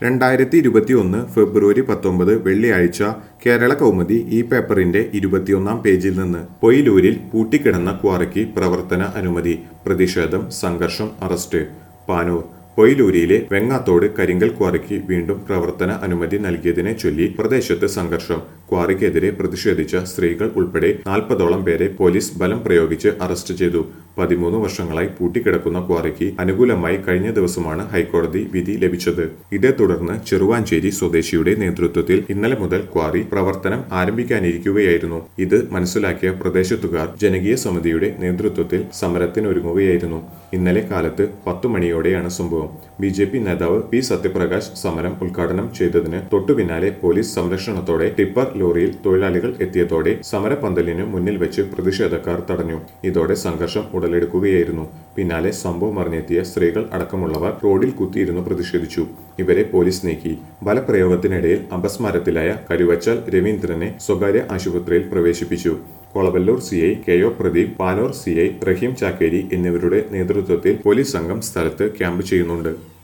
രണ്ടായിരത്തി ഇരുപത്തിയൊന്ന് ഫെബ്രുവരി പത്തൊമ്പത് വെള്ളിയാഴ്ച കേരള കൗമുദി ഈ പേപ്പറിന്റെ ഇരുപത്തിയൊന്നാം പേജിൽ നിന്ന് പൊയിലൂരിൽ പൂട്ടിക്കിടന്ന ക്വാറയ്ക്ക് പ്രവർത്തന അനുമതി പ്രതിഷേധം സംഘർഷം അറസ്റ്റ് പാനൂർ പൊയിലൂരിലെ വെങ്ങാത്തോട് കരിങ്കൽ ക്വാറിക്ക് വീണ്ടും പ്രവർത്തന അനുമതി നൽകിയതിനെ ചൊല്ലി പ്രദേശത്ത് സംഘർഷം ക്വാറിക്കെതിരെ പ്രതിഷേധിച്ച സ്ത്രീകൾ ഉൾപ്പെടെ നാൽപ്പതോളം പേരെ പോലീസ് ബലം പ്രയോഗിച്ച് അറസ്റ്റ് ചെയ്തു പതിമൂന്ന് വർഷങ്ങളായി പൂട്ടിക്കിടക്കുന്ന ക്വാറിക്ക് അനുകൂലമായി കഴിഞ്ഞ ദിവസമാണ് ഹൈക്കോടതി വിധി ലഭിച്ചത് ഇതേ തുടർന്ന് ചെറുവാഞ്ചേരി സ്വദേശിയുടെ നേതൃത്വത്തിൽ ഇന്നലെ മുതൽ ക്വാറി പ്രവർത്തനം ആരംഭിക്കാനിരിക്കുകയായിരുന്നു ഇത് മനസ്സിലാക്കിയ പ്രദേശത്തുകാർ ജനകീയ സമിതിയുടെ നേതൃത്വത്തിൽ സമരത്തിനൊരുങ്ങുകയായിരുന്നു ഇന്നലെ കാലത്ത് പത്തു മണിയോടെയാണ് സംഭവം ബി ജെ പി നേതാവ് പി സത്യപ്രകാശ് സമരം ഉദ്ഘാടനം ചെയ്തതിന് തൊട്ടു പിന്നാലെ പോലീസ് സംരക്ഷണത്തോടെ ടിപ്പർ ലോറിയിൽ തൊഴിലാളികൾ എത്തിയതോടെ സമരപന്തലിന് മുന്നിൽ വെച്ച് പ്രതിഷേധക്കാർ തടഞ്ഞു ഇതോടെ സംഘർഷം ഉടലെടുക്കുകയായിരുന്നു പിന്നാലെ സംഭവം അറിഞ്ഞെത്തിയ സ്ത്രീകൾ അടക്കമുള്ളവർ റോഡിൽ കുത്തിയിരുന്നു പ്രതിഷേധിച്ചു ഇവരെ പോലീസ് നീക്കി ബലപ്രയോഗത്തിനിടയിൽ അപസ്മാരത്തിലായ കരുവച്ചാൽ രവീന്ദ്രനെ സ്വകാര്യ ആശുപത്രിയിൽ പ്രവേശിപ്പിച്ചു Kolavallur C I K O Pradeep Panoor C I Raheem Chakkeri എന്നിവരുടെ നേതൃത്വത്തിൽ പോലീസ് സംഘം സ്ഥലത്ത് ക്യാമ്പ് ചെയ്യുന്നുണ്ട്